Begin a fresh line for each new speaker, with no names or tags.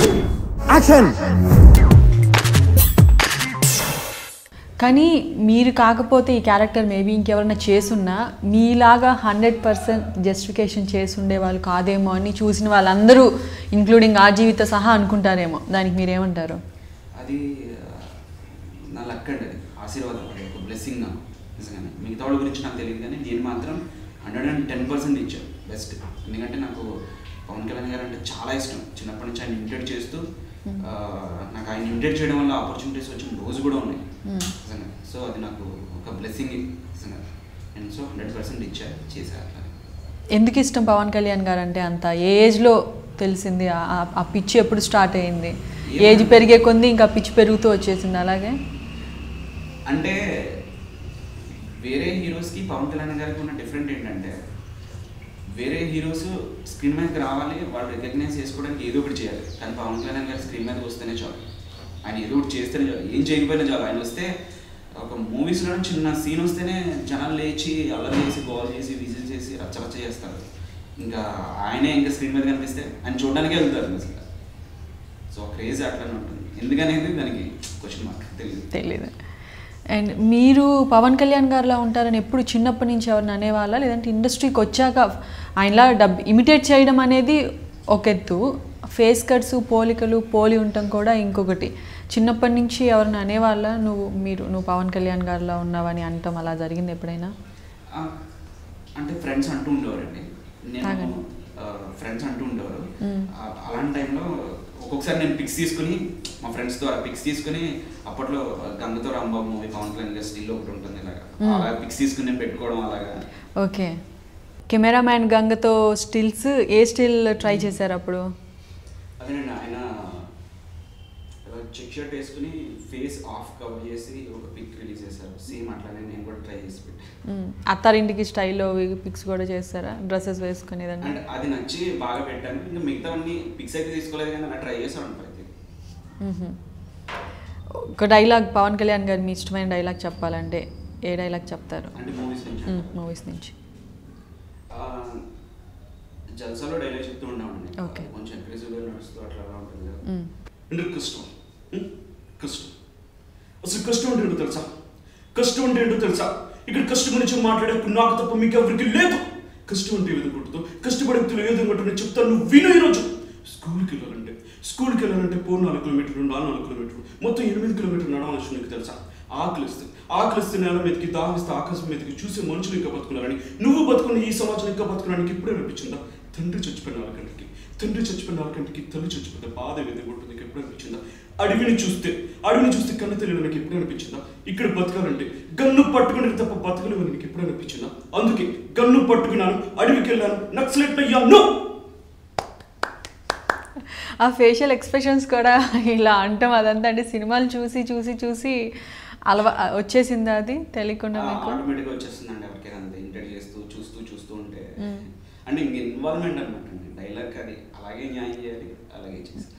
Action
కానీ మీరు కాకపోతే ఈ క్యారెక్టర్ మేబీ ఇంకెవరైనా చేసున్నా మీలాగా హండ్రెడ్ పర్సెంట్ జస్టిఫికేషన్ చేసి ఉండే వాళ్ళు కాదేమో అని చూసిన వాళ్ళందరూ ఇంక్లూడింగ్ ఆ జీవిత సహా అనుకుంటారేమో దానికి మీరేమంటారు
అది ఆ, నా లక్ అండి అది ఆశీర్వాదం అది ఒక బ్లెస్సింగ్ నాకు నిజంగానే మిగతా వాళ్ళ గురించి నాకు తెలియదు కానీ నేను మాత్రం హండ్రెడ్ అండ్ టెన్ పర్సెంట్ ఇచ్చాను బెస్ట్ ఎందుకంటే నాకు పవన్ కళ్యాణ్ గారు అంటే చాలా ఇష్టం చిన్నప్పటి నుంచి ఆయన ఇమిటేట్ చేస్తూ ఆ, నాకు ఆయన ఇమిటేట్ చేయడం వల్ల ఆపర్చునిటీస్ వచ్చిన రోజు కూడా ఉన్నాయి నిజంగా సో అది నాకు ఒక బ్లెస్సింగ్ నిజంగా నేను సో హండ్రెడ్ పర్సెంట్ ఇచ్చా చేశాను అట్లా
ఎందుకు ఇష్టం పవన్ కళ్యాణ్ గారు అంటే అంత ఏ ఏజ్లో తెలిసింది ఆ- ఆ- ఆ పిచ్చి ఎప్పుడు స్టార్ట్ అయింది ఏజ్ పెరిగే కొంది ఇంకా పిచ్చి పెరుగుతూ వచ్చేసింది అలాగే
అంటే వేరే హీరోస్కి పవన్ కళ్యాణ్ గారికి ఉన్న డిఫరెంట్ ఏంటంటే వేరే హీరోస్ స్క్రీన్ మీదకి రావాలి వాళ్ళు రికగ్నైజ్ చేసుకోవడానికి ఏదో ఒకటి చేయాలి కానీ పవన్ కళ్యాణ్ గారు స్క్రీన్ మీదకి వస్తేనే చాలు ఆయన ఏదో ఒకటి చేస్తేనే చాలు ఏం చేయకపోయినా చాలు ఆయన వస్తే ఒక మూవీస్లో చిన్న సీన్ వస్తేనే జనాలు లేచి అల్లరి చేసి గోల్ చేసి విజిల్ చేసి రచ్చరచ్చ చేస్తారు ఇంకా ఆయనే ఇంకా స్క్రీన్ మీద కనిపిస్తే ఆయన చూడడానికే వెళ్తారు అసలు సో క్రేజ్ అట్లానే ఉంటుంది ఎందుకనేది దానికి క్వశ్చన్ మార్క్ తెలియదు
తెలియదు అండ్ మీరు పవన్ కళ్యాణ్ గారిలా ఉంటారని ఎప్పుడు చిన్నప్పటి నుంచి ఎవరిని అనేవాళ్ళ లేదంటే ఇండస్ట్రీకి వచ్చాక ఆయనలా డబ్ ఇమిటేట్ చేయడం అనేది ఒక ఎత్తు ఫేస్ కట్స్ పోలికలు పోలి ఉండటం కూడా ఇంకొకటి చిన్నప్పటి నుంచి ఎవరిని అనేవాళ్ళ నువ్వు మీరు నువ్వు పవన్ కళ్యాణ్ గారిలా ఉన్నావని అనటం అలా జరిగింది ఎప్పుడైనా
ఆ, అంటే ఫ్రెండ్స్ అంటూ ఉండేవారండి నేను
తాగండి.
ఫ్రెండ్స్ అంటూ ఉండేవారు
మ్మ్.
ఆ, అలాంటి టైంలో ఒక్కొక్కసారి నేను పిక్స్ తీసుకుని మా ఫ్రెండ్స్ ద్వారా పిక్స్ తీసుకుని అప్పట్లో గంగతో రాంబాబు మూవీ పవన్ కళ్యాణ్ గారి స్టిల్ ఒకటి ఉంటుంది ఇలాగా
మ్మ్.
అలా పిక్స్ తీసుకుని నేను పెట్టుకోవడం అలాగా
ఓకే కెమెరామ్యాన్ గంగతో స్టిల్స్ ఏ స్టిల్ ట్రై చేశారు అప్పుడు
అదేనండి ఆయన చెక్ షర్ట్ వేసుకుని ఫేస్ ఆఫ్ కవర్ చేసి ఒక పిక్ రిలీజ్ చేశారు సేమ్ అట్లానే నేను కూడా ట్రై చేసి పెట్టాను
మ్మ్. అత్తారింటికి స్టైల్లో పిక్స్ కూడా చేస్తారా డ్రెస్సెస్ వేసుకుని
అండ్
ఏదన్నా
అది నచ్చి బాగా పెట్టాను ఇంకా మిగతావన్నీ పిక్స్ అయితే తీసుకోలేదు కానీ అలా ట్రై చేసాను ప్రతి
మ్మ్. ఒక డైలాగ్ పవన్ కళ్యాణ్ గారు మీ ఇష్టమైన డైలాగ్ చెప్పాలంటే ఏ డైలాగ్ చెప్తారు
అంటే మూవీస్ నుంచి
మూవీస్ నుంచి
ఆ, జల్సాలో డైలాగ్ చెప్తూ ఉన్నామండి
Okay.
కొంచెం అగ్రెసివ్గా నడుస్తూ అట్లా అలా ఉంటుంది కదా
మ్మ్.
అంటే కష్టం ఉం? కష్టం అసలు కష్టం అంటే ఏంటో తెలుసా కష్టం అంటే ఏంటో తెలుసా ఇక్కడ కష్టం గురించి మాట్లాడే హక్కు నాకు తప్ప మీకు ఎవరికి లేదు కష్టం అంటే ఏది కొట్టుతో కష్టపడే వ్యక్తులు ఏదో కొట్టుని చెప్తాను నువ్వు విను ఈరోజు స్కూల్కి వెళ్ళాలంటే స్కూల్కి వెళ్ళాలంటే పో నాలుగు కిలోమీటర్లు నాలుగు నాలుగు కిలోమీటర్లు మొత్తం ఎనిమిది కిలోమీటర్లు నడవాల్సి నీకు తెలుసా ఆకలిస్తే ఆకలిస్తే నేల మీదకి దాహిస్తే ఆకాశం మీదకి చూసే మనుషులు ఇంకా బతుకున్నారని నువ్వు బతుకున్న ఈ సమాజం ఇంకా బతుకున్నానికి ఇప్పుడే అనిపించిందా తండ్రి చచ్చిపోయిన నాలుగు గంటలకి తండ్రి చచ్చిపోయిన నాలుగు గంటలకి తల్లి చచ్చిపోతే బాధ ఏదైతే కొట్టు నీకు ఎప్పుడు అనిపించిందా అడవిని చూస్తే అడవిని చూస్తే కన్ను తెలియదు నాకు ఎప్పుడు అనిపించిందా ఇక్కడ బతకాలంటే గన్ను పట్టుకుని తప్ప బతకలేవు నీకు ఎప్పుడు అనిపించిందా అందుకే గన్ను పట్టుకున్నాను అడవికి వెళ్ళాను నక్సలెట్ అయ్యాను
ఆ ఫేషియల్ ఎక్స్ప్రెషన్స్ కూడా ఇలా అంటాం అదంతా అంటే సినిమాలు చూసి చూసి చూసి అలవా వచ్చేసిందా అది తెలియకుండా మీకు
ఆటోమేటిక్గా వచ్చేస్తుందండి ఎవరికైనా అంతే ఇంటర్ చేస్తూ చూస్తూ చూస్తూ ఉంటే
మ్మ్.
అంటే ఇంక ఇన్వాల్వ్మెంట్ అనమాట అండి డైలాగ్ అది అలాగే న్యాయం చేయాలి అలాగే చేసి